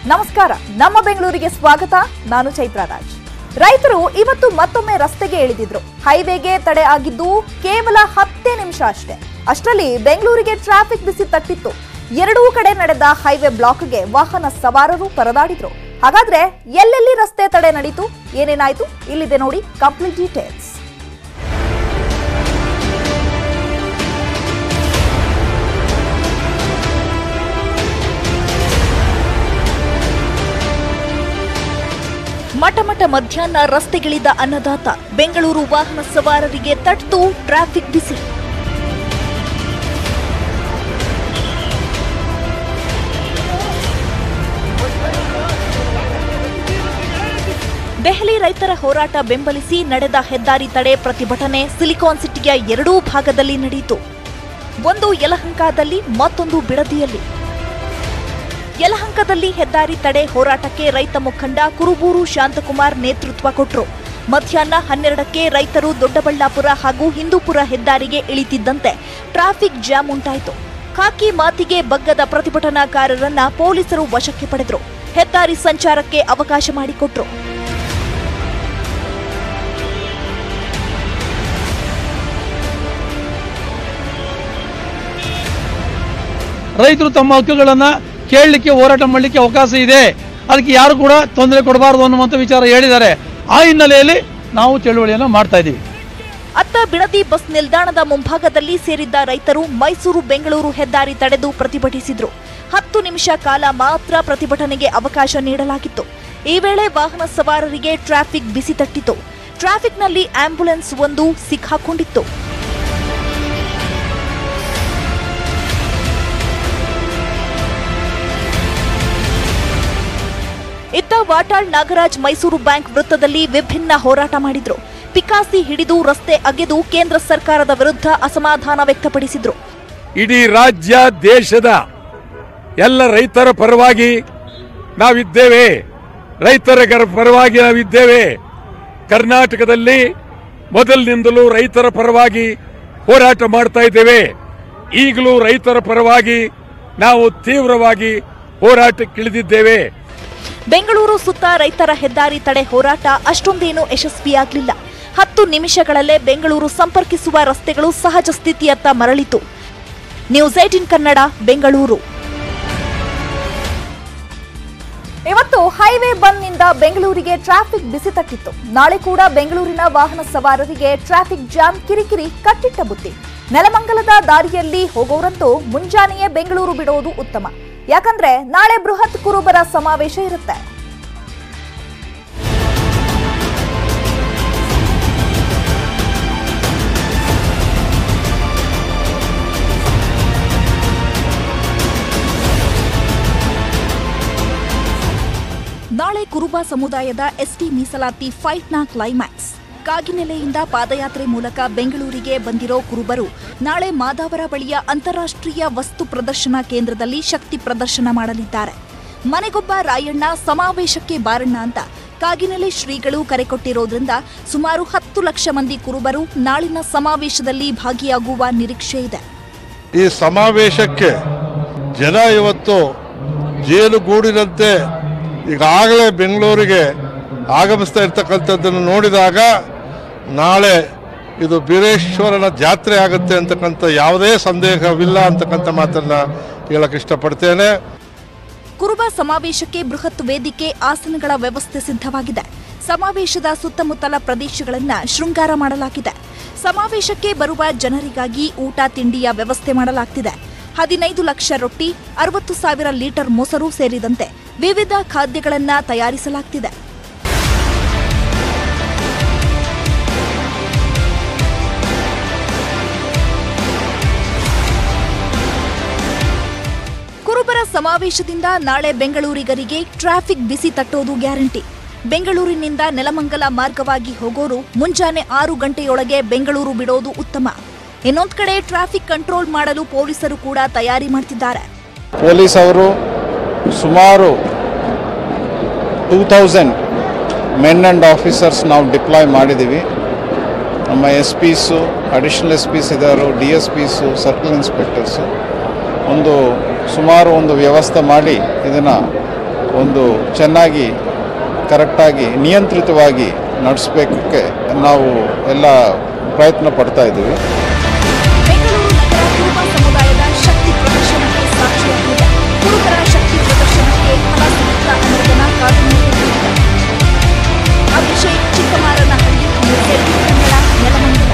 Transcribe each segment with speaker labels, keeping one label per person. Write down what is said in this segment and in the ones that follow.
Speaker 1: ನಮಸ್ಕಾರ ನಮ್ಮ ಬೆಂಗಳೂರಿಗೆ ಸ್ವಾಗತ ನಾನು ಚೈತ್ರ ರಾಜ್ ರೈತರು ಇವತ್ತು ಮತ್ತೊಮ್ಮೆ ರಸ್ತೆಗೆ ಇಳಿದಿದ್ರು ಹೈವೇಗೆ ತಡೆ ಆಗಿದ್ದು ಕೇವಲ ಹತ್ತೇ ನಿಮಿಷ ಅಷ್ಟೇ ಅಷ್ಟರಲ್ಲಿ ಬೆಂಗಳೂರಿಗೆ ಟ್ರಾಫಿಕ್ ಬಿಸಿ ತಟ್ಟಿತ್ತು ಎರಡೂ ಕಡೆ ನಡೆದ ಹೈವೇ ಬ್ಲಾಕ್ಗೆ ವಾಹನ ಸವಾರರು ಪರದಾಡಿದ್ರು ಹಾಗಾದ್ರೆ ಎಲ್ಲೆಲ್ಲಿ ರಸ್ತೆ ತಡೆ ನಡೀತು ಏನೇನಾಯ್ತು ಇಲ್ಲಿದೆ ನೋಡಿ ಕಂಪ್ಲೀಟ್ ಡೀಟೇಲ್ಸ್ ಮಟಮಟ ಮಧ್ಯಾಹ್ನ ರಸ್ತೆಗಿಳಿದ ಅನ್ನದಾತ ಬೆಂಗಳೂರು ವಾಹನ ಸವಾರರಿಗೆ ತಟ್ಟು ಟ್ರಾಫಿಕ್ ಬಿಸಿ ದೆಹಲಿ ರೈತರ ಹೋರಾಟ ಬೆಂಬಲಿಸಿ ನಡೆದ ಹೆದ್ದಾರಿ ತಡೆ ಪ್ರತಿಭಟನೆ ಸಿಲಿಕಾನ್ ಸಿಟಿಯ ಎರಡೂ ಭಾಗದಲ್ಲಿ ನಡೆಯಿತು ಒಂದು ಯಲಹಂಕದಲ್ಲಿ ಮತ್ತೊಂದು ಬಿಡದಿಯಲ್ಲಿ ಯಲಹಂಕದಲ್ಲಿ ಹೆದ್ದಾರಿ ತಡೆ ಹೋರಾಟಕ್ಕೆ ರೈತ ಮುಖಂಡ ಕುರುಬೂರು ಶಾಂತಕುಮಾರ್ ನೇತೃತ್ವ ಕೊಟ್ಟರು ಮಧ್ಯಾಹ್ನ ಹನ್ನೆರಡಕ್ಕೆ ರೈತರು ದೊಡ್ಡಬಳ್ಳಾಪುರ ಹಾಗೂ ಹಿಂದೂಪುರ ಹೆದ್ದಾರಿಗೆ ಇಳಿತಿದ್ದಂತೆ ಟ್ರಾಫಿಕ್ ಜಾಮ್ ಉಂಟಾಯಿತು ಖಾಕಿ ಮಾತಿಗೆ ಬಗ್ಗದ ಪ್ರತಿಭಟನಾಕಾರರನ್ನ ಪೊಲೀಸರು ವಶಕ್ಕೆ ಪಡೆದರು ಹೆದ್ದಾರಿ ಸಂಚಾರಕ್ಕೆ ಅವಕಾಶ ಮಾಡಿಕೊಟ್ರು
Speaker 2: ರೈತರು ತಮ್ಮ ಹಕ್ಕುಗಳನ್ನು ಕೇಳಲಿಕ್ಕೆ ಹೋರಾಟ ಮಾಡಲಿಕ್ಕೆ ಅವಕಾಶ ಇದೆ ಅದಕ್ಕೆ ಯಾರು ಕೂಡ ತೊಂದರೆ ಕೊಡಬಾರದು ಅನ್ನುವಂಥ ವಿಚಾರ ಹೇಳಿದ್ದಾರೆ ಆ ಹಿನ್ನೆಲೆಯಲ್ಲಿ ನಾವು ಚಳುವಳಿಯನ್ನು ಮಾಡ್ತಾ ಇದ್ದೀವಿ
Speaker 1: ಅತ್ತ ಬಿಡದಿ ಬಸ್ ನಿಲ್ದಾಣದ ಮುಂಭಾಗದಲ್ಲಿ ಸೇರಿದ್ದ ರೈತರು ಮೈಸೂರು ಬೆಂಗಳೂರು ಹೆದ್ದಾರಿ ತಡೆದು ಪ್ರತಿಭಟಿಸಿದ್ರು ಹತ್ತು ನಿಮಿಷ ಕಾಲ ಮಾತ್ರ ಪ್ರತಿಭಟನೆಗೆ ಅವಕಾಶ ನೀಡಲಾಗಿತ್ತು ಈ ವೇಳೆ ವಾಹನ ಸವಾರರಿಗೆ ಟ್ರಾಫಿಕ್ ಬಿಸಿ ತಟ್ಟಿತು ಟ್ರಾಫಿಕ್ನಲ್ಲಿ ಆಂಬ್ಯುಲೆನ್ಸ್ ಒಂದು ಸಿಕ್ಕಾಕೊಂಡಿತ್ತು ಇತ್ತ ವಾಟಾಳ್ ನಾಗರಾಜ್ ಮೈಸೂರು ಬ್ಯಾಂಕ್ ವೃತ್ತದಲ್ಲಿ ವಿಭಿನ್ನ ಹೋರಾಟ ಮಾಡಿದ್ರು ಪಿಕಾಸಿ ಹಿಡಿದು ರಸ್ತೆ ಅಗೆದು ಕೇಂದ್ರ ಸರ್ಕಾರದ ವಿರುದ್ಧ ಅಸಮಾಧಾನ ವ್ಯಕ್ತಪಡಿಸಿದ್ರು
Speaker 3: ಇಡೀ ರಾಜ್ಯ ದೇಶದ ಎಲ್ಲ ರೈತರ ಪರವಾಗಿ ನಾವಿದ್ದೇವೆ ರೈತರ ಗರ- ಪರವಾಗಿ ನಾವಿದ್ದೇವೆ ಕರ್ನಾಟಕದಲ್ಲಿ ಮೊದಲಿನಿಂದಲೂ ರೈತರ ಪರವಾಗಿ ಹೋರಾಟ ಮಾಡ್ತಾ ಇದ್ದೇವೆ ಈಗಲೂ ರೈತರ ಪರವಾಗಿ ನಾವು ತೀವ್ರವಾಗಿ ಹೋರಾಟಕ್ಕಿಳಿದಿದ್ದೇವೆ
Speaker 1: ಬೆಂಗಳೂರು ಸುತ್ತ ರೈತರ ಹೆದ್ದಾರಿ ತಡೆ ಹೋರಾಟ ಅಷ್ಟೊಂದೇನು ಯಶಸ್ವಿಯಾಗಲಿಲ್ಲ ಹತ್ತು ನಿಮಿಷಗಳಲ್ಲೇ ಬೆಂಗಳೂರು ಸಂಪರ್ಕಿಸುವ ರಸ್ತೆಗಳು ಸಹಜ ಸ್ಥಿತಿಯತ್ತ ಮರಳಿತು ನ್ಯೂಸ್ ಏಟಿನ್ ಕನ್ನಡ ಬೆಂಗಳೂರು ಇವತ್ತು ಹೈವೇ ಬಂದ್ನಿಂದ ಬೆಂಗಳೂರಿಗೆ ಟ್ರಾಫಿಕ್ ಬಿಸಿ ತಟ್ಟಿತ್ತು ನಾಳೆ ಕೂಡ ಬೆಂಗಳೂರಿನ ವಾಹನ ಸವಾರರಿಗೆ ಟ್ರಾಫಿಕ್ ಜಾಮ್ ಕಿರಿಕಿರಿ ಕಟ್ಟಿಟ್ಟ ಬುತ್ತಿ ನೆಲಮಂಗಲದ ದಾರಿಯಲ್ಲಿ ಹೋಗೋರಂತೂ ಮುಂಜಾನೆಯೇ ಬೆಂಗಳೂರು ಬಿಡೋದು ಉತ್ತಮ ಯಾಕಂದ್ರೆ ನಾಳೆ ಬೃಹತ್ ಕುರುಬರ ಸಮಾವೇಶ ಇರುತ್ತೆ ನಾಳೆ ಕುರುಬ ಸಮುದಾಯದ ಎಸ್ಟಿ ಮೀಸಲಾತಿ ಫೈಟ್ನ ಕ್ಲೈಮ್ಯಾಕ್ಸ್ ಕಾಗಿನೆಲೆಯಿಂದ ಪಾದಯಾತ್ರೆ ಮೂಲಕ ಬೆಂಗಳೂರಿಗೆ ಬಂದಿರೋ ಕುರುಬರು ನಾಳೆ ಮಾದಾವರ ಬಳಿಯ ಅಂತಾರಾಷ್ಟ್ರೀಯ ವಸ್ತು ಪ್ರದರ್ಶನ ಕೇಂದ್ರದಲ್ಲಿ ಶಕ್ತಿ ಪ್ರದರ್ಶನ ಮಾಡಲಿದ್ದಾರೆ ಮನೆಗೊಬ್ಬ ರಾಯಣ್ಣ ಸಮಾವೇಶಕ್ಕೆ ಬಾರಣ್ಣ ಅಂತ ಕಾಗಿನೆಲೆ ಶ್ರೀಗಳು ಕರೆ ಕೊಟ್ಟಿರೋದ್ರಿಂದ ಸುಮಾರು ಹತ್ತು ಲಕ್ಷ ಮಂದಿ ಕುರುಬರು ನಾಳಿನ ಸಮಾವೇಶದಲ್ಲಿ ಭಾಗಿಯಾಗುವ ನಿರೀಕ್ಷೆ ಇದೆ
Speaker 4: ಈ ಸಮಾವೇಶಕ್ಕೆ ಜನ ಇವತ್ತು ಜೇನುಗೂಡಿನಂತೆ ಈಗಾಗಲೇ ಬೆಂಗಳೂರಿಗೆ ಆಗಮಿಸ್ತಾ ಇರ್ತಕ್ಕಂಥದ್ದನ್ನು ನೋಡಿದಾಗ ನಾಳೆ ಇದು ಬೀರೇಶ್ವರನ ಜಾತ್ರೆ ಆಗುತ್ತೆ ಅಂತಕ್ಕಂಥ ಯಾವುದೇ ಸಂದೇಹವಿಲ್ಲ ಅಂತಕ್ಕಂಥ ಮಾತನ್ನು ಹೇಳಕ್ಕೆ ಇಷ್ಟಪಡ್ತೇನೆ
Speaker 1: ಕುರುಬ ಸಮಾವೇಶಕ್ಕೆ ಬೃಹತ್ ವೇದಿಕೆ ಆಸನಗಳ ವ್ಯವಸ್ಥೆ ಸಿದ್ಧವಾಗಿದೆ ಸಮಾವೇಶದ ಸುತ್ತಮುತ್ತಲ ಪ್ರದೇಶಗಳನ್ನ ಶೃಂಗಾರ ಮಾಡಲಾಗಿದೆ ಸಮಾವೇಶಕ್ಕೆ ಬರುವ ಜನರಿಗಾಗಿ ಊಟ ತಿಂಡಿಯ ವ್ಯವಸ್ಥೆ ಮಾಡಲಾಗ್ತಿದೆ ಹದಿನೈದು ಲಕ್ಷ ರೊಟ್ಟಿ ಅರವತ್ತು ಸಾವಿರ ಲೀಟರ್ ಮೊಸರು ಸೇರಿದಂತೆ ವಿವಿಧ ಖಾದ್ಯಗಳನ್ನ ತಯಾರಿಸಲಾಗ್ತಿದೆ ಕುರುಬರ ಸಮಾವೇಶದಿಂದ ನಾಳೆ ಬೆಂಗಳೂರಿಗರಿಗೆ ಟ್ರಾಫಿಕ್ ಬಿಸಿ ತಟ್ಟೋದು ಗ್ಯಾರಂಟಿ ಬೆಂಗಳೂರಿನಿಂದ ನೆಲಮಂಗಲ ಮಾರ್ಗವಾಗಿ ಹೋಗೋರು ಮುಂಜಾನೆ ಆರು ಗಂಟೆಯೊಳಗೆ ಬೆಂಗಳೂರು ಬಿಡೋದು ಉತ್ತಮ ಇನ್ನೊಂದ್ ಕಡೆ ಟ್ರಾಫಿಕ್ ಕಂಟ್ರೋಲ್ ಮಾಡಲು ಪೊಲೀಸರು ಕೂಡ ತಯಾರಿ ಮಾಡ್ತಿದ್ದಾರೆ
Speaker 5: ಪೊಲೀಸ್ ಅವರು ಸುಮಾರು two thousand men and officers ನಾವು ಡಿಪ್ಲಾಯ್ ಮಾಡಿದ್ದೀವಿ ನಮ್ಮ S Ps additional S Ps ಇದ್ದಾರೆ D S Ps circle inspectors ಒಂದು ಸುಮಾರು ಒಂದು ವ್ಯವಸ್ಥೆ ಮಾಡಿ ಇದನ್ನು ಒಂದು ಚೆನ್ನಾಗಿ ಕರೆಕ್ಟಾಗಿ ನಿಯಂತ್ರಿತವಾಗಿ ನಡೆಸಬೇಕಕ್ಕೆ ನಾವು ಎಲ್ಲ ಪ್ರಯತ್ನ ಪಡ್ತಾ ಇದ್ದೀವಿ
Speaker 1: ಬೆಂಗಳೂರು ನಗರ ಕುರುಬ ಸಮುದಾಯದ ಶಕ್ತಿ ಪ್ರದರ್ಶನಕ್ಕೆ ಸಾಕ್ಷಿಯಾಗಿದೆ ಕುರುಬರ ಶಕ್ತಿ ಪ್ರದರ್ಶನಕ್ಕೆ ಕಲಾಸಮಿತ್ರ ಅನುದಾನ ಕಾದುನಿಂತಿದೆ ಅಭಿಷೇಕ್ ಚಿಕ್ಕಮಾರನಹಳ್ಳಿ ನ್ಯೂಸ್ ಕನ್ನಡ ನೆಲಮಂಗಲ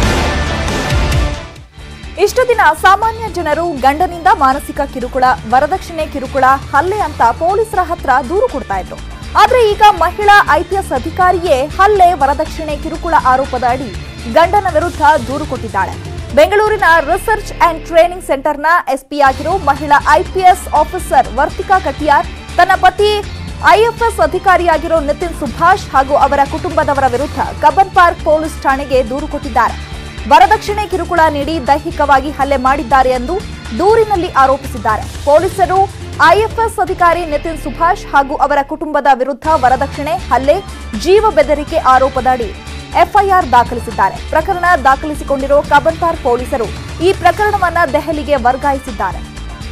Speaker 6: ಇಷ್ಟು ದಿನ ಸಾಮಾನ್ಯ ಜನರು ಗಂಡನಿಂದ ಮಾನಸಿಕ ಕಿರುಕುಳ ವರದಕ್ಷಿಣೆ ಕಿರುಕುಳ ಹಲ್ಲೆ ಅಂತ ಪೊಲೀಸರ ಹತ್ರ ದೂರು ಕೊಡ್ತಾ ಇದ್ರು ಆದ್ರೆ ಈಗ ಮಹಿಳಾ ಐಪಿಎಸ್ ಅಧಿಕಾರಿಯೇ ಹಲ್ಲೆ ವರದಕ್ಷಿಣೆ ಕಿರುಕುಳ ಆರೋಪದ ಅಡಿ ಗಂಡನ ವಿರುದ್ಧ ದೂರು ಕೊಟ್ಟಿದ್ದಾಳೆ ಬೆಂಗಳೂರಿನ ರಿಸರ್ಚ್ ಅಂಡ್ ಟ್ರೈನಿಂಗ್ ಸೆಂಟರ್ನ ಎಸ್ಪಿ ಆಗಿರೋ ಮಹಿಳಾ ಐಪಿಎಸ್ ಆಫೀಸರ್ ವರ್ತಿಕಾ ಕಟಿಯಾರ್ ತನ್ನ ಪತಿ ಐಎಫ್ಎಸ್ ಅಧಿಕಾರಿಯಾಗಿರೋ ನಿತಿನ್ ಸುಭಾಷ್ ಹಾಗೂ ಅವರ ಕುಟುಂಬದವರ ವಿರುದ್ಧ ಕಬ್ಬನ್ ಪಾರ್ಕ್ ಪೊಲೀಸ್ ಠಾಣೆಗೆ ದೂರು ಕೊಟ್ಟಿದ್ದಾರೆ ವರದಕ್ಷಿಣೆ ಕಿರುಕುಳ ನೀಡಿ ದೈಹಿಕವಾಗಿ ಹಲ್ಲೆ ಮಾಡಿದ್ದಾರೆ ಎಂದು ದೂರಿನಲ್ಲಿ ಆರೋಪಿಸಿದ್ದಾರೆ ಪೊಲೀಸರು ಐಎಫ್ಎಸ್ ಅಧಿಕಾರಿ ನಿತಿನ್ ಸುಭಾಷ್ ಹಾಗೂ ಅವರ ಕುಟುಂಬದ ವಿರುದ್ಧ ವರದಕ್ಷಿಣೆ ಹಲ್ಲೆ ಜೀವ ಬೆದರಿಕೆ ಆರೋಪದಡಿ ಎಫ್ಐಆರ್ ದಾಖಲಿಸಿದ್ದಾರೆ ಪ್ರಕರಣ ದಾಖಲಿಸಿಕೊಂಡಿರೋ ಕಬ್ಬನ್ಪಾರ್ ಪೊಲೀಸರು ಈ ಪ್ರಕರಣವನ್ನ ದೆಹಲಿಗೆ ವರ್ಗಾಯಿಸಿದ್ದಾರೆ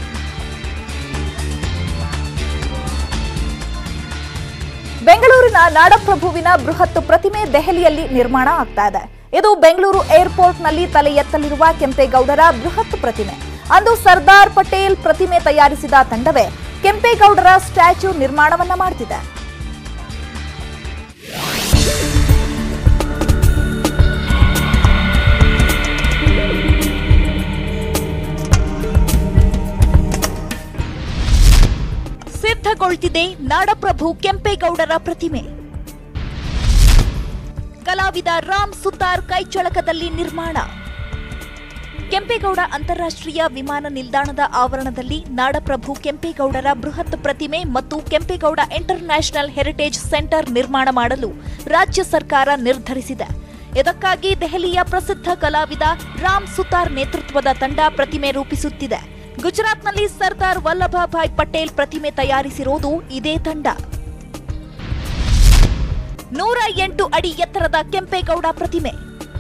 Speaker 6: ಬೆಂಗಳೂರಿನ ನಾಡಪ್ರಭುವಿನ ಬೃಹತ್ ಪ್ರತಿಮೆ ದೆಹಲಿಯಲ್ಲಿ ನಿರ್ಮಾಣ ಆಗ್ತಾ ಇದೆ ಇದು ಬೆಂಗಳೂರು ಏರ್ಪೋರ್ಟ್ನಲ್ಲಿ ತಲೆ ಎತ್ತಲಿರುವ ಕೆಂಪೇಗೌಡರ ಬೃಹತ್ ಪ್ರತಿಮೆ ಅಂದು ಸರ್ದಾರ್ ಪಟೇಲ್ ಪ್ರತಿಮೆ ತಯಾರಿಸಿದ ತಂಡವೇ ಕೆಂಪೇಗೌಡರ ಸ್ಟ್ಯಾಚ್ಯೂ ನಿರ್ಮಾಣವನ್ನ ಮಾಡ್ತಿದೆ
Speaker 1: ಸಿದ್ಧಗೊಳ್ತಿದೆ ನಾಡಪ್ರಭು ಕೆಂಪೇಗೌಡರ ಪ್ರತಿಮೆ ಕಲಾವಿದ ರಾಮ್ ಸುತಾರ್ ಕೈಚಳಕದಲ್ಲಿ ನಿರ್ಮಾಣ ಕೆಂಪೇಗೌಡ ಅಂತಾರಾಷ್ಟ್ರೀಯ ವಿಮಾನ ನಿಲ್ದಾಣದ ಆವರಣದಲ್ಲಿ ನಾಡಪ್ರಭು ಕೆಂಪೇಗೌಡರ ಬೃಹತ್ ಪ್ರತಿಮೆ ಮತ್ತು Kempegowda international heritage centre ನಿರ್ಮಾಣ ಮಾಡಲು ರಾಜ್ಯ ಸರ್ಕಾರ ನಿರ್ಧರಿಸಿದೆ ಇದಕ್ಕಾಗಿ ದೆಹಲಿಯ ಪ್ರಸಿದ್ಧ ಕಲಾವಿದ ರಾಮ್ ಸುತಾರ್ ನೇತೃತ್ವದ ತಂಡ ಪ್ರತಿಮೆ ರೂಪಿಸುತ್ತಿದೆ ಗುಜರಾತ್ನಲ್ಲಿ ಸರ್ದಾರ್ ವಲ್ಲಭಭಾಯ್ ಪಟೇಲ್ ಪ್ರತಿಮೆ ತಯಾರಿಸಿರೋದು ಇದೇ ತಂಡ ನೂರ ಎಂಟು ಅಡಿ ಎತ್ತರದ ಕೆಂಪೇಗೌಡ ಪ್ರತಿಮೆ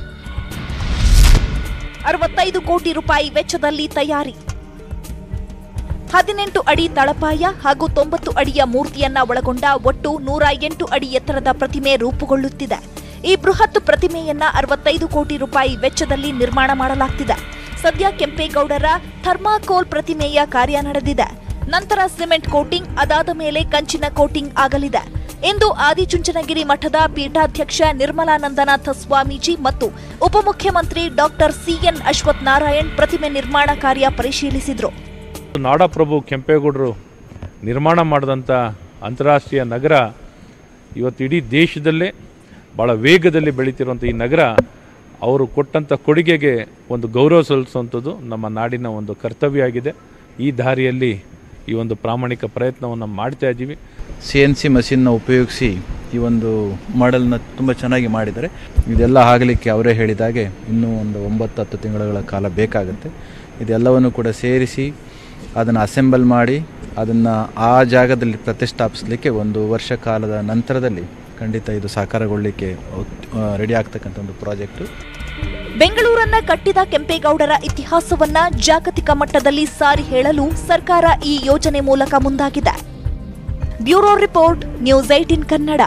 Speaker 1: ಅರವತ್ತೈದು ಕೋಟಿ ರೂಪಾಯಿ ವೆಚ್ಚದಲ್ಲಿ ತಯಾರಿ ಹದಿನೆಂಟು ಅಡಿ ತಳಪಾಯ ಹಾಗೂ ತೊಂಬತ್ತು ಅಡಿಯ ಮೂರ್ತಿಯನ್ನ ಒಳಗೊಂಡ ಒಟ್ಟು ನೂರ ಎಂಟು ಅಡಿ ಎತ್ತರದ ಪ್ರತಿಮೆ ರೂಪುಗೊಳ್ಳುತ್ತಿದೆ ಈ ಬೃಹತ್ ಪ್ರತಿಮೆಯನ್ನ ಅರವತ್ತೈದು ಕೋಟಿ ರೂಪಾಯಿ ವೆಚ್ಚದಲ್ಲಿ ನಿರ್ಮಾಣ ಮಾಡಲಾಗ್ತಿದೆ ಸದ್ಯ ಕೆಂಪೇಗೌಡರ ಥರ್ಮಾಕೋಲ್ ಪ್ರತಿಮೆಯ ಕಾರ್ಯ ನಡೆದಿದೆ ನಂತರ ಸಿಮೆಂಟ್ ಕೋಟಿಂಗ್ ಅದಾದ ಮೇಲೆ ಕಂಚಿನ ಕೋಟಿಂಗ್ ಆಗಲಿದೆ ಇಂದು ಆದಿಚುಂಚನಗಿರಿ ಮಠದ ಪೀಠಾಧ್ಯಕ್ಷ ನಿರ್ಮಲಾನಂದನಾಥ ಸ್ವಾಮೀಜಿ ಮತ್ತು ಉಪಮುಖ್ಯಮಂತ್ರಿ ಡಾಕ್ಟರ್ ಸಿಎನ್ ಅಶ್ವಥ್ ನಾರಾಯಣ್ ಪ್ರತಿಮೆ ನಿರ್ಮಾಣ ಕಾರ್ಯ ಪರಿಶೀಲಿಸಿದ್ರು
Speaker 7: ನಾಡಪ್ರಭು ಕೆಂಪೇಗೌಡರು ನಿರ್ಮಾಣ ಮಾಡಿದಂಥ ಅಂತಾರಾಷ್ಟ್ರೀಯ ನಗರ ಇವತ್ತು ಇಡೀ ದೇಶದಲ್ಲೇ ಭಾಳ ವೇಗದಲ್ಲಿ ಬೆಳೀತಿರುವಂಥ ಈ ನಗರ ಅವರು ಕೊಟ್ಟಂಥ ಕೊಡುಗೆಗೆ ಒಂದು ಗೌರವ ಸಲ್ಲಿಸುವಂಥದ್ದು ನಮ್ಮ ನಾಡಿನ ಒಂದು ಕರ್ತವ್ಯ ಆಗಿದೆ ಈ ದಾರಿಯಲ್ಲಿ ಈ ಒಂದು ಪ್ರಾಮಾಣಿಕ ಪ್ರಯತ್ನವನ್ನು ಮಾಡ್ತಾ ಇದ್ದೀವಿ
Speaker 8: ಸಿ ಎನ್ ಸಿ ಮಷಿನ್ನ ಉಪಯೋಗಿಸಿ ಈ ಒಂದು ಮಾಡೆಲ್ನ ತುಂಬ ಚೆನ್ನಾಗಿ ಮಾಡಿದ್ದಾರೆ ಇದೆಲ್ಲ ಆಗಲಿಕ್ಕೆ ಅವರೇ ಹೇಳಿದಾಗೆ ಇನ್ನೂ ಒಂದು ಒಂಬತ್ತು ಹತ್ತು ತಿಂಗಳುಗಳ ಕಾಲ ಬೇಕಾಗುತ್ತೆ ಇದೆಲ್ಲವನ್ನು ಕೂಡ ಸೇರಿಸಿ ಅದನ್ನು ಅಸೆಂಬಲ್ ಮಾಡಿ ಅದನ್ನು ಆ ಜಾಗದಲ್ಲಿ ಪ್ರತಿಷ್ಠಾಪಿಸಲಿಕ್ಕೆ ಒಂದು ವರ್ಷ ಕಾಲದ ನಂತರದಲ್ಲಿ ಖಂಡಿತ ಇದು ಸಾಕಾರಗೊಳ್ಳಲಿಕ್ಕೆ ರೆಡಿ ಆಗ್ತಕ್ಕಂಥ ಒಂದು ಪ್ರಾಜೆಕ್ಟು
Speaker 1: ಬೆಂಗಳೂರನ್ನ ಕಟ್ಟಿದ ಕೆಂಪೇಗೌಡರ ಇತಿಹಾಸವನ್ನ ಜಾಗತಿಕ ಮಟ್ಟದಲ್ಲಿ ಸಾರಿ ಹೇಳಲು ಸರ್ಕಾರ ಈ ಯೋಜನೆ ಮೂಲಕ ಮುಂದಾಗಿದೆ bureau report news eighteen Kannada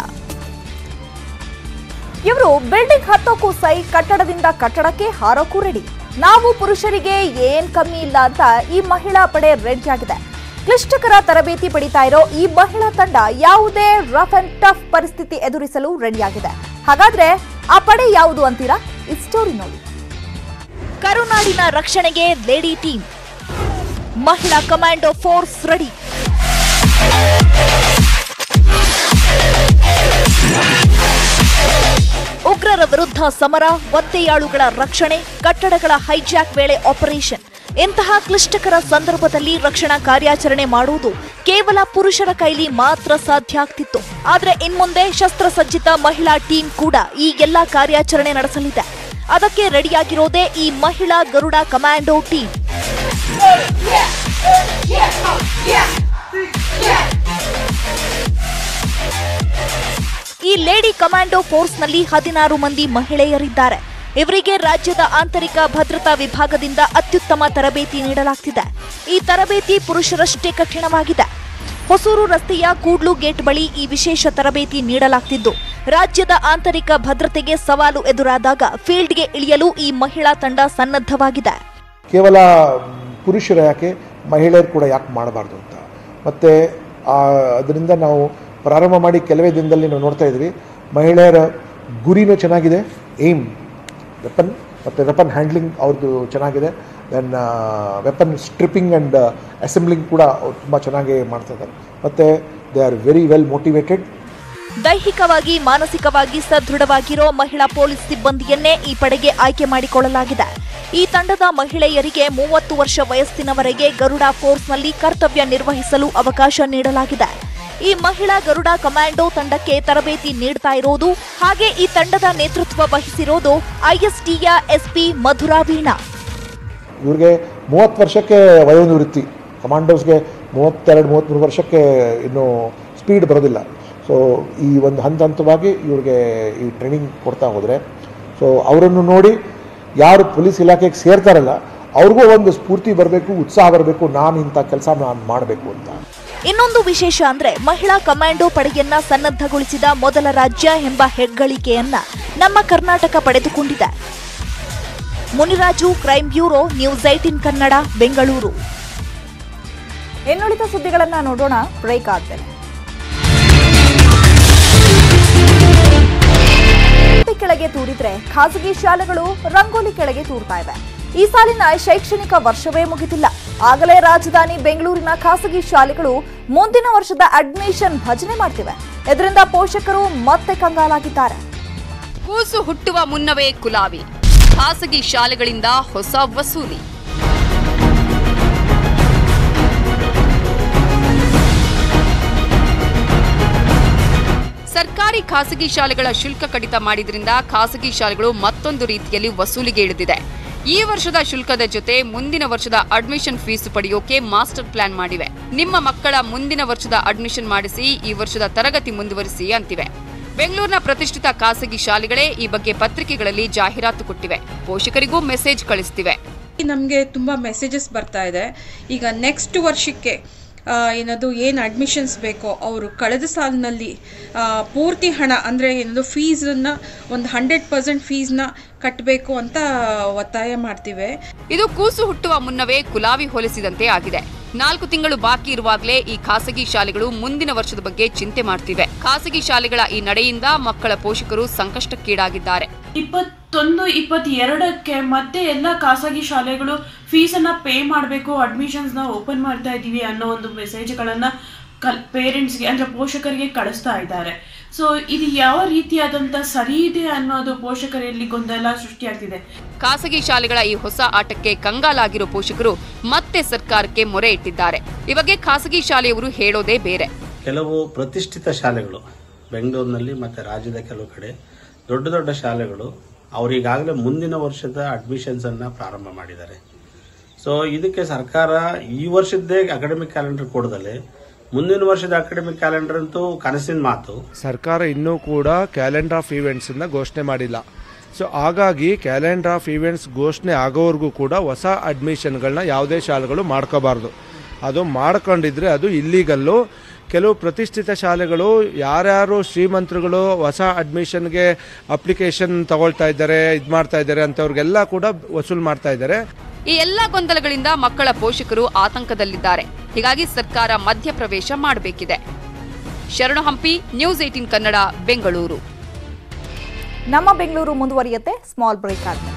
Speaker 6: ಇವರು ಬಿಲ್ಡಿಂಗ್ ಹತ್ತೋಕ್ಕೂ ಸೈ ಕಟ್ಟಡದಿಂದ ಕಟ್ಟಡಕ್ಕೆ ಹಾರೋಕ್ಕೂ ರೆಡಿ ನಾವು ಪುರುಷರಿಗೆ ಏನ್ ಕಮ್ಮಿ ಇಲ್ಲ ಅಂತ ಈ ಮಹಿಳಾ ಪಡೆ ರೆಡಿಯಾಗಿದೆ ಕ್ಲಿಷ್ಟಕರ ತರಬೇತಿ ಪಡಿತಾ ಇರೋ ಈ ಮಹಿಳಾ ತಂಡ ಯಾವುದೇ ರಫ್ ಅಂಡ್ ಟಫ್ ಪರಿಸ್ಥಿತಿ ಎದುರಿಸಲು ರೆಡಿಯಾಗಿದೆ ಹಾಗಾದ್ರೆ ಆ ಪಡೆ ಯಾವುದು ಅಂತೀರಾ ಈ ಸ್ಟೋರಿ ನೋಡಿ
Speaker 1: ಕರುನಾಡಿನ ರಕ್ಷಣೆಗೆ ಲೇಡಿ ಟೀಮ್ ಮಹಿಳಾ ಕಮಾಂಡೋ ಫೋರ್ಸ್ ರೆಡಿ ಉಗ್ರರ ವಿರುದ್ಧ ಸಮರ ಒತ್ತೆಯಾಳುಗಳ ರಕ್ಷಣೆ ಕಟ್ಟಡಗಳ ಹೈಜಾಕ್ ವೇಳೆ ಆಪರೇಷನ್ ಇಂತಹ ಕ್ಲಿಷ್ಟಕರ ಸಂದರ್ಭದಲ್ಲಿ ರಕ್ಷಣಾ ಕಾರ್ಯಾಚರಣೆ ಮಾಡುವುದು ಕೇವಲ ಪುರುಷರ ಕೈಲಿ ಮಾತ್ರ ಸಾಧ್ಯ ಆಗ್ತಿತ್ತು ಆದ್ರೆ ಇನ್ಮುಂದೆ ಶಸ್ತ್ರಸಜ್ಜಿತ ಮಹಿಳಾ ಟೀಮ್ ಕೂಡ ಈ ಎಲ್ಲಾ ಕಾರ್ಯಾಚರಣೆ ನಡೆಸಲಿದೆ ಅದಕ್ಕೆ ರೆಡಿಯಾಗಿರೋದೇ ಈ ಮಹಿಳಾ ಗರುಡ ಕಮಾಂಡೋ ಟೀಮ್ ಈ ಲೇಡಿ ಕಮಾಂಡೋ ಫೋರ್ಸ್ನಲ್ಲಿ ಹದಿನಾರು ಮಂದಿ ಮಹಿಳೆಯರಿದ್ದಾರೆ ಇವರಿಗೆ ರಾಜ್ಯದ ಆಂತರಿಕ ಭದ್ರತಾ ವಿಭಾಗದಿಂದ ಅತ್ಯುತ್ತಮ ತರಬೇತಿ ನೀಡಲಾಗ್ತಿದೆ ಈ ತರಬೇತಿ ಪುರುಷರಷ್ಟೇ ಕಠಿಣವಾಗಿದೆ ಹೊಸೂರು ರಸ್ತೆಯ ಕೂಡ್ಲು ಗೇಟ್ ಬಳಿ ಈ ವಿಶೇಷ ತರಬೇತಿ ನೀಡಲಾಗ್ತಿದ್ದು ರಾಜ್ಯದ ಆಂತರಿಕ ಭದ್ರತೆಗೆ ಸವಾಲು ಎದುರಾದಾಗ ಫೀಲ್ಡ್ಗೆ ಇಳಿಯಲು ಈ ಮಹಿಳಾ ತಂಡ ಸನ್ನದ್ಧವಾಗಿದೆ
Speaker 9: ಕೇವಲ ಪುರುಷರು ಯಾಕೆ ಮಹಿಳೆಯರು ಕೂಡ ಯಾಕೆ ಮಾಡಬಾರ್ದು ಅಂತ ಮತ್ತು ಅದರಿಂದ ನಾವು ಪ್ರಾರಂಭ ಮಾಡಿ ಕೆಲವೇ ದಿನದಲ್ಲಿ ನಾವು ನೋಡ್ತಾ ಇದ್ವಿ ಮಹಿಳೆಯರ ಗುರಿನೂ ಚೆನ್ನಾಗಿದೆ ಏಮ್ ವೆಪನ್ ಮತ್ತು ವೆಪನ್ ಹ್ಯಾಂಡ್ಲಿಂಗ್ ಅವ್ರದ್ದು ಚೆನ್ನಾಗಿದೆ then weapon stripping and assembling ಕೂಡ ಅವ್ರು ತುಂಬ ಚೆನ್ನಾಗಿ ಮಾಡ್ತಾ ಇದ್ದಾರೆ ಮತ್ತು they are very well motivated
Speaker 1: ದೈಹಿಕವಾಗಿ ಮಾನಸಿಕವಾಗಿ ಸದೃಢವಾಗಿರೋ ಮಹಿಳಾ ಪೊಲೀಸ್ ಸಿಬ್ಬಂದಿಯನ್ನೇ ಈ ಪಡೆಗೆ ಆಯ್ಕೆ ಮಾಡಿಕೊಳ್ಳಲಾಗಿದೆ ಈ ತಂಡದ ಮಹಿಳೆಯರಿಗೆ ಮೂವತ್ತು ವರ್ಷ ವಯಸ್ಸಿನವರೆಗೆ ಗರುಡ ಫೋರ್ಸ್ನಲ್ಲಿ ಕರ್ತವ್ಯ ನಿರ್ವಹಿಸಲು ಅವಕಾಶ ನೀಡಲಾಗಿದೆ ಈ ಮಹಿಳಾ ಗರುಡ ಕಮಾಂಡೋ ತಂಡಕ್ಕೆ ತರಬೇತಿ ನೀಡ್ತಾ ಇರೋದು ಹಾಗೆ ಈ ತಂಡದ ನೇತೃತ್ವ ವಹಿಸಿರೋದು ಐಎಸ್ಟಿಯ ಎಸ್ಪಿ ಮಧುರಾ ವೀಣಾ
Speaker 9: ಇವ್ರಿಗೆ ಮೂವತ್ತು ವರ್ಷಕ್ಕೆ ವಯೋನಿವೃತ್ತಿ ಕಮಾಂಡೋಸ್ಗೆ ಮೂವತ್ತೆರಡು ಮೂವತ್ತ್ಮೂರು ವರ್ಷಕ್ಕೆ ಇನ್ನೂ ಸ್ಪೀಡ್ ಬರೋದಿಲ್ಲ ಸೊ ಈ ಒಂದು ಹಂತ ಹಂತವಾಗಿ ಇವ್ರಿಗೆ ಈ ಟ್ರೈನಿಂಗ್ ಕೊಡ್ತಾ ಹೋದರೆ ಸೊ ಅವರನ್ನು ನೋಡಿ ಯಾರು ಪೊಲೀಸ್ ಇಲಾಖೆಗೆ ಸೇರ್ತಾರಲ್ಲ ಅವ್ರಿಗೂ ಒಂದು ಸ್ಫೂರ್ತಿ ಬರಬೇಕು ಉತ್ಸಾಹ ಬರಬೇಕು ನಾನು ಇಂಥ ಕೆಲಸ ನಾನು ಮಾಡಬೇಕು ಅಂತ
Speaker 1: ಇನ್ನೊಂದು ವಿಶೇಷ ಅಂದ್ರೆ ಮಹಿಳಾ ಕಮಾಂಡೋ ಪಡೆಯನ್ನ ಸನ್ನದ್ಧಗೊಳಿಸಿದ ಮೊದಲ ರಾಜ್ಯ ಎಂಬ ಹೆಗ್ಗಳಿಕೆಯನ್ನ ನಮ್ಮ ಕರ್ನಾಟಕ ಪಡೆದುಕೊಂಡಿದೆ Muniraju crime bureau news eighteen Kannada Bengaluru
Speaker 6: ಇನ್ನುಳಿದ ಸುದ್ದಿಗಳನ್ನ ನೋಡೋಣ ಬ್ರೇಕ್ ಆದ್ಮೇಲೆ ರಂಗೋಲಿ ಕೆಳಗೆ ತೂರಿದ್ರೆ ಖಾಸಗಿ ಶಾಲೆಗಳು ರಂಗೋಲಿ ಕೆಳಗೆ ತೂರ್ತಾ ಇವೆ ಈ ಸಾಲಿನ ಶೈಕ್ಷಣಿಕ ವರ್ಷವೇ ಮುಗಿದಿಲ್ಲ ಆಗಲೇ ರಾಜಧಾನಿ ಬೆಂಗಳೂರಿನ ಖಾಸಗಿ ಶಾಲೆಗಳು ಮುಂದಿನ ವರ್ಷದ ಅಡ್ಮಿಷನ್ ಭಜನೆ ಮಾಡ್ತಿವೆ ಇದರಿಂದ ಪೋಷಕರು ಮತ್ತೆ ಕಂಗಾಲಾಗಿದ್ದಾರೆ
Speaker 10: ಕೂಸು ಹುಟ್ಟುವ ಮುನ್ನವೇ ಕುಲಾವಿ ಖಾಸಗಿ ಶಾಲೆಗಳಿಂದ ಹೊಸ ವಸೂಲಿ ಸರ್ಕಾರಿ ಖಾಸಗಿ ಶಾಲೆಗಳ ಶುಲ್ಕ ಕಡಿತ ಮಾಡಿದ್ರಿಂದ ಖಾಸಗಿ ಶಾಲೆಗಳು ಮತ್ತೊಂದು ರೀತಿಯಲ್ಲಿ ವಸೂಲಿಗೆ ಇಳಿದಿದೆ ಈ ವರ್ಷದ ಶುಲ್ಕದ ಜೊತೆ ಮುಂದಿನ ವರ್ಷದ ಅಡ್ಮಿಷನ್ ಫೀಸ್ ಪಡೆಯೋಕೆ ಮಾಸ್ಟರ್ ಪ್ಲಾನ್ ಮಾಡಿವೆ ನಿಮ್ಮ ಮಕ್ಕಳ ಮುಂದಿನ ವರ್ಷದ ಅಡ್ಮಿಷನ್ ಮಾಡಿಸಿ ಈ ವರ್ಷದ ತರಗತಿ ಮುಂದುವರಿಸಿ ಅಂತಿವೆ ಬೆಂಗಳೂರಿನ ಪ್ರತಿಷ್ಠಿತ ಖಾಸಗಿ ಶಾಲೆಗಳೇ ಈ ಬಗ್ಗೆ ಪತ್ರಿಕೆಗಳಲ್ಲಿ ಜಾಹೀರಾತು ಕೊಟ್ಟಿವೆ ಪೋಷಕರಿಗೂ ಮೆಸೇಜ್ ಕಳಿಸ್ತಿವೆ
Speaker 11: ನಮಗೆ ತುಂಬ ಮೆಸೇಜಸ್ ಬರ್ತಾ ಇದೆ ಈಗ ನೆಕ್ಸ್ಟ್ ವರ್ಷಕ್ಕೆ ಆ, ಏನದು ಏನು ಅಡ್ಮಿಷನ್ಸ್ ಬೇಕೋ ಅವರು ಕಳೆದ ಸಾಲಿನಲ್ಲಿ ಆ, ಪೂರ್ತಿ ಹಣ ಅಂದರೆ ಏನದು ಫೀಸನ್ನು ಒಂದು ಹಂಡ್ರೆಡ್ ಪರ್ಸೆಂಟ್ ಫೀಸ್ನ ಕಟ್ಟಬೇಕು ಅಂತ ಒತ್ತಾಯ ಮಾಡ್ತೀವಿ
Speaker 10: ಇದು ಕೂಸು ಹುಟ್ಟುವ ಮುನ್ನವೇ ಕುಲಾವಿ ಹೋಲಿಸಿದಂತೆ ಆಗಿದೆ ನಾಲ್ಕು ತಿಂಗಳು ಬಾಕಿ ಇರುವಾಗಲೇ ಈ ಖಾಸಗಿ ಶಾಲೆಗಳು ಮುಂದಿನ ವರ್ಷದ ಬಗ್ಗೆ ಚಿಂತೆ ಮಾಡ್ತಿವೆ ಖಾಸಗಿ ಶಾಲೆಗಳ ಈ ನಡೆಯಿಂದ ಮಕ್ಕಳ ಪೋಷಕರು ಸಂಕಷ್ಟಕ್ಕೀಡಾಗಿದ್ದಾರೆ
Speaker 12: ಇಪ್ಪತ್ತೊಂದು ಇಪ್ಪತ್ತೆರಡಕ್ಕೆ ಮತ್ತೆ ಎಲ್ಲ ಖಾಸಗಿ ಶಾಲೆಗಳು ಫೀಸನ್ನ ಪೇ ಮಾಡಬೇಕು ಅಡ್ಮಿಷನ್ಸ್ನ ಓಪನ್ ಮಾಡ್ತಾ ಇದ್ದೀವಿ ಅನ್ನೋ ಒಂದು ಮೆಸೇಜ್ಗಳನ್ನ ಕಲ್ ಪೇರೆಂಟ್ಸ್ಗೆ ಅಂದರೆ ಪೋಷಕರಿಗೆ ಕಳಿಸ್ತಾ ಇದ್ದಾರೆ ಸೊ ಇದು ಯಾವ ರೀತಿಯಾದಂಥ ಸರಿ ಇದೆ ಅನ್ನೋದು ಪೋಷಕರಲ್ಲಿ ಗೊಂದಲ ಸೃಷ್ಟಿಯಾಗ್ತಿದೆ
Speaker 10: ಖಾಸಗಿ ಶಾಲೆಗಳ ಈ ಹೊಸ ಆಟಕ್ಕೆ ಕಂಗಾಲಾಗಿರೋ ಪೋಷಕರು ಮತ್ತೆ ಸರ್ಕಾರಕ್ಕೆ ಮೊರೆ ಇಟ್ಟಿದ್ದಾರೆ ಈ ಬಗ್ಗೆ ಖಾಸಗಿ ಶಾಲೆಯವರು ಹೇಳೋದೇ ಬೇರೆ
Speaker 13: ಕೆಲವು ಪ್ರತಿಷ್ಠಿತ ಶಾಲೆಗಳು ಬೆಂಗಳೂರಿನಲ್ಲಿ ಮತ್ತು ರಾಜ್ಯದ ಕೆಲವು ಕಡೆ ದೊಡ್ಡ ದೊಡ್ಡ ಶಾಲೆಗಳು ಅವರು ಈಗಾಗಲೇ ಮುಂದಿನ ವರ್ಷದ ಅಡ್ಮಿಷನ್ಸನ್ನು ಪ್ರಾರಂಭ ಮಾಡಿದ್ದಾರೆ ಸೊ ಇದಕ್ಕೆ ಸರ್ಕಾರ ಈ ವರ್ಷದ್ದೇ ಅಕಾಡೆಮಿಕ್ ಕ್ಯಾಲೆಂಡರ್ ಕೊಡದಲ್ಲೇ ಮುಂದಿನ ವರ್ಷದ ಅಕಾಡೆಮಿಕ್ ಕ್ಯಾಲೆಂಡರ್ ಅಂತೂ ಕನಸಿನ ಮಾತು
Speaker 14: ಸರ್ಕಾರ ಇನ್ನೂ ಕೂಡ ಕ್ಯಾಲೆಂಡರ್ ಆಫ್ ಈವೆಂಟ್ಸನ್ನು ಘೋಷಣೆ ಮಾಡಿಲ್ಲ ಸೊ ಹಾಗಾಗಿ ಕ್ಯಾಲೆಂಡರ್ ಆಫ್ ಈವೆಂಟ್ಸ್ ಘೋಷಣೆ ಆಗೋವರೆಗೂ ಕೂಡ ಹೊಸ ಅಡ್ಮಿಷನ್ಗಳನ್ನ ಯಾವುದೇ ಶಾಲೆಗಳು ಮಾಡ್ಕೋಬಾರ್ದು ಅದು ಮಾಡ್ಕೊಂಡಿದ್ರೆ ಅದು ಇಲ್ಲೀಗಲ್ಲು ಕೆಲವು ಪ್ರತಿಷ್ಠಿತ ಶಾಲೆಗಳು ಯಾರ್ಯಾರು ಶ್ರೀಮಂತರುಗಳು ಹೊಸ ಅಡ್ಮಿಷನ್ಗೆ ಅಪ್ಲಿಕೇಶನ್ ತಗೊಳ್ತಾ ಇದ್ದಾರೆ ಇದು ಮಾಡ್ತಾ ಇದ್ದಾರೆ ಅಂಥವ್ರಿಗೆಲ್ಲ ಕೂಡ ವಸೂಲು ಮಾಡ್ತಾ ಇದ್ದಾರೆ
Speaker 10: ಈ ಎಲ್ಲಾ ಗೊಂದಲಗಳಿಂದ ಮಕ್ಕಳ ಪೋಷಕರು ಆತಂಕದಲ್ಲಿದ್ದಾರೆ ಹೀಗಾಗಿ ಸರ್ಕಾರ ಮಧ್ಯಪ್ರವೇಶ ಮಾಡಬೇಕಿದೆ ಶರಣು ಹಂಪಿ ನ್ಯೂಸ್ ಏಟಿನ್ ಕನ್ನಡ ಬೆಂಗಳೂರು
Speaker 6: ನಮ್ಮ ಬೆಂಗಳೂರು ಮುಂದುವರಿಯುತ್ತೆ ಸ್ಮಾಲ್ ಬ್ರೇಕ್ ಆದ್ಮೇಲೆ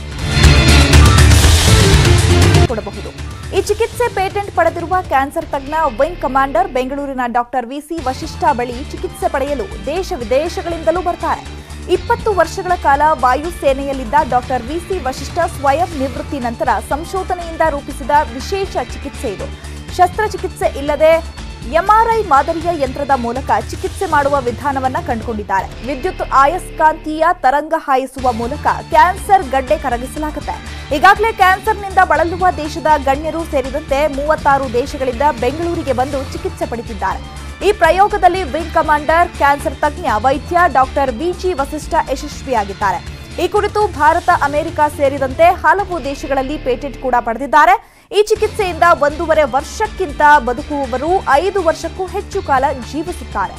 Speaker 6: ಕೊಡಬಹುದು ಈ ಚಿಕಿತ್ಸೆ ಪೇಟೆಂಟ್ ಪಡೆದಿರುವ ಕ್ಯಾನ್ಸರ್ ತಜ್ಞ ವಿಂಗ್ ಕಮಾಂಡರ್ ಬೆಂಗಳೂರಿನ ಡಾಕ್ಟರ್ ವಿಸಿ ವಶಿಷ್ಠ ಬಳಿ ಚಿಕಿತ್ಸೆ ಪಡೆಯಲು ದೇಶ ವಿದೇಶಗಳಿಂದಲೂ ಬರ್ತಾರೆ ಇಪ್ಪತ್ತು ವರ್ಷಗಳ ಕಾಲ ವಾಯುಸೇನೆಯಲ್ಲಿದ್ದ ಡಾಕ್ಟರ್ ವಿಸಿ ವಶಿಷ್ಠ ಸ್ವಯಂ ನಿವೃತ್ತಿ ನಂತರ ಸಂಶೋಧನೆಯಿಂದ ರೂಪಿಸಿದ ವಿಶೇಷ ಚಿಕಿತ್ಸೆ ಇದು ಶಸ್ತ್ರಚಿಕಿತ್ಸೆ ಇಲ್ಲದೆ ಎಂಆರ್ಐ ಮಾದರಿಯ ಯಂತ್ರದ ಮೂಲಕ ಚಿಕಿತ್ಸೆ ಮಾಡುವ ವಿಧಾನವನ್ನ ಕಂಡುಕೊಂಡಿದ್ದಾರೆ ವಿದ್ಯುತ್ ಆಯಸ್ಕಾಂತೀಯ ತರಂಗ ಹಾಯಿಸುವ ಮೂಲಕ ಕ್ಯಾನ್ಸರ್ ಗಡ್ಡೆ ಕರಗಿಸಲಾಗುತ್ತೆ ಈಗಾಗಲೇ ಕ್ಯಾನ್ಸರ್ನಿಂದ ಬಳಲುವ ದೇಶದ ಗಣ್ಯರು ಸೇರಿದಂತೆ ಮೂವತ್ತಾರು ದೇಶಗಳಿಂದ ಬೆಂಗಳೂರಿಗೆ ಬಂದು ಚಿಕಿತ್ಸೆ ಪಡೆದಿದ್ದಾರೆ ಈ ಪ್ರಯೋಗದಲ್ಲಿ ವಿಂಗ್ ಕಮಾಂಡರ್ ಕ್ಯಾನ್ಸರ್ ತಜ್ಞ ವೈದ್ಯ ಡಾಕ್ಟರ್ ಬಿಜಿ ವಸಿಷ್ಠ ಯಶಸ್ವಿಯಾಗಿದ್ದಾರೆ ಈ ಕುರಿತು ಭಾರತ ಅಮೆರಿಕ ಸೇರಿದಂತೆ ಹಲವು ದೇಶಗಳಲ್ಲಿ ಪೇಟೆಂಟ್ ಕೂಡ ಪಡೆದಿದ್ದಾರೆ ಈ ಚಿಕಿತ್ಸೆಯಿಂದ ಒಂದೂವರೆ ವರ್ಷಕ್ಕಿಂತ ಬದುಕುವವರು ಐದು ವರ್ಷಕ್ಕೂ ಹೆಚ್ಚು ಕಾಲ ಜೀವಿಸುತ್ತಾರೆ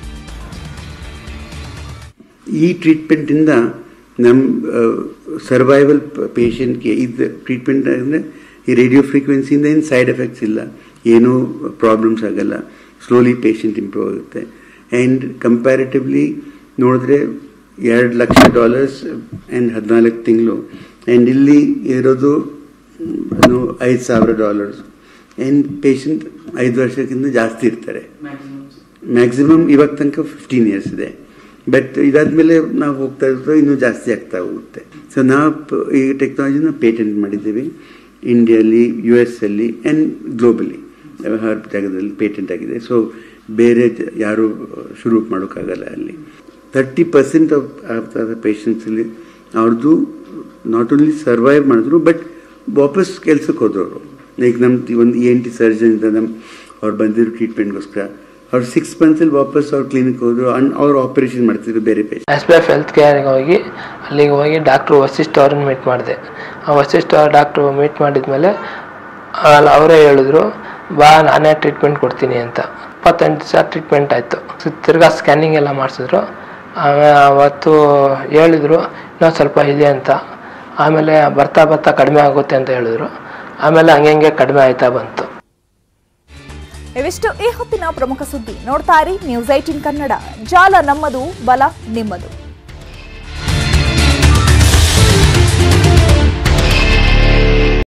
Speaker 15: ಈ ಟ್ರೀಟ್ಮೆಂಟಿಂದ ನಮ್ಮ ಸರ್ವೈವಲ್ ಪೇಷಂಟ್ಗೆ ಇದು ಟ್ರೀಟ್ಮೆಂಟ್ ಅಂದರೆ ಈ ರೇಡಿಯೋ ಫ್ರೀಕ್ವೆನ್ಸಿಯಿಂದ ಏನು ಸೈಡ್ ಎಫೆಕ್ಟ್ಸ್ ಇಲ್ಲ ಏನೂ ಪ್ರಾಬ್ಲಮ್ಸ್ ಆಗಲ್ಲ ಸ್ಲೋಲಿ ಪೇಷಂಟ್ ಇಂಪ್ರೂವ್ ಆಗುತ್ತೆ ಆ್ಯಂಡ್ ಕಂಪ್ಯಾರಿಟಿವ್ಲಿ ನೋಡಿದ್ರೆ ಎರಡು ಲಕ್ಷ ಡಾಲರ್ಸ್ ಆ್ಯಂಡ್ ಹದಿನಾಲ್ಕು ತಿಂಗಳು ಆ್ಯಂಡ್ ಇಲ್ಲಿ ಇರೋದು ಐದು ಸಾವಿರ ಡಾಲರ್ಸ್ ಆ್ಯಂಡ್ ಪೇಷಂಟ್ ಐದು ವರ್ಷಕ್ಕಿಂತ ಜಾಸ್ತಿ ಇರ್ತಾರೆ ಮ್ಯಾಕ್ಸಿಮಮ್ ಇವಾಗ ತನಕ ಫಿಫ್ಟೀನ್ ಇಯರ್ಸ್ ಇದೆ ಬಟ್ ಇದಾದ್ಮೇಲೆ ನಾವು ಹೋಗ್ತಾ ಇರ್ತೋ ಇನ್ನೂ ಜಾಸ್ತಿ ಆಗ್ತಾ ಹೋಗುತ್ತೆ ಸೊ ನಾವು ಪ- ಈ ಟೆಕ್ನಾಲಜಿನ ಪೇಟೆಂಟ್ ಮಾಡಿದ್ದೀವಿ ಇಂಡಿಯಲ್ಲಿ ಯು ಎಸ್ ಅಲ್ಲಿ ಆ್ಯಂಡ್ ಗ್ಲೋಬಲಿ ಹರ್ ಜಾಗದಲ್ಲಿ ಪೇಟೆಂಟ್ ಆಗಿದೆ ಸೊ ಬೇರೆ ಜ- ಯಾರು ಶುರು ಮಾಡೋಕ್ಕಾಗಲ್ಲ ಅಲ್ಲಿ thirty percent of of the ಪೇಷಂಟ್ಸಲ್ಲಿ ಅವ್ರದ್ದು ನಾಟ್ ಓನ್ಲಿ ಸರ್ವೈವ್ ಮಾಡಿದ್ರು ಬಟ್ ವಾಪಸ್ ಕೆಲ್ಸಕ್ಕೆ ಹೋದವರು ಲೈಕ್ ನಮ್ಮ ಒಂದು ಇ ಎನ್ ಟಿ ಸರ್ಜನ್ ಇದ್ದ ನಮ್ಮ ಅವ್ರು ಬಂದಿರೋ ಟ್ರೀಟ್ಮೆಂಟ್ಗೋಸ್ಕರ ಅವ್ರು ಸಿಕ್ಸ್ ಮಂತ್ಸಲ್ಲಿ ವಾಪಸ್ ಅವ್ರ ಕ್ಲಿನಿಕ್ ಹೋದ್ರು ಅಂಡ್ ಅವ್ರು ಆಪರೇಷನ್ ಮಾಡ್ತಿದ್ರು ಬೇರೆ patient
Speaker 16: S B F health ಕೇರ್ಗೆ ಹೋಗಿ ಅಲ್ಲಿಗೆ ಹೋಗಿ ಡಾಕ್ಟ್ರು ವಸಿಷ್ಠ ಅವ್ರನ್ನ ಮೀಟ್ ಮಾಡಿದೆ ಆ ವಸಿಷ್ಠ ಡಾಕ್ಟ್ರು ಮೀಟ್ ಮಾಡಿದ್ಮೇಲೆ ಅಲ್ಲಿ ಅವರೇ ಹೇಳಿದ್ರು ಬಾ ನಾನೇ ಟ್ರೀಟ್ಮೆಂಟ್ ಕೊಡ್ತೀನಿ ಅಂತ ಇಪ್ಪತ್ತೆಂಟು ದಿವಸ ಟ್ರೀಟ್ಮೆಂಟ್ ಆಯಿತು ತಿರ್ಗಾ ಸ್ಕ್ಯಾನಿಂಗ್ ಎಲ್ಲ ಮಾಡಿಸಿದ್ರು ಆಮೇಲೆ ಅವತ್ತು ಹೇಳಿದ್ರು ಇನ್ನೊಂದು ಸ್ವಲ್ಪ ಇದೆ ಅಂತ ಆಮೇಲೆ ಬರ್ತಾ ಬರ್ತಾ ಕಡಿಮೆ ಆಗುತ್ತೆ ಅಂತ ಹೇಳಿದ್ರು ಆಮೇಲೆ ಹಂಗೆ ಹಂಗೆ ಕಡಿಮೆ ಆಯ್ತಾ ಬಂತು
Speaker 6: ಇವಿಷ್ಟು ಈ ಹೊತ್ತಿನ ಪ್ರಮುಖ ಸುದ್ದಿ ನೋಡ್ತಾ ಇರಿ ನ್ಯೂಸ್ ಏಟಿನ್ ಕನ್ನಡ ಜಾಲ ನಮ್ಮದು ಬಲ ನಿಮ್ಮದು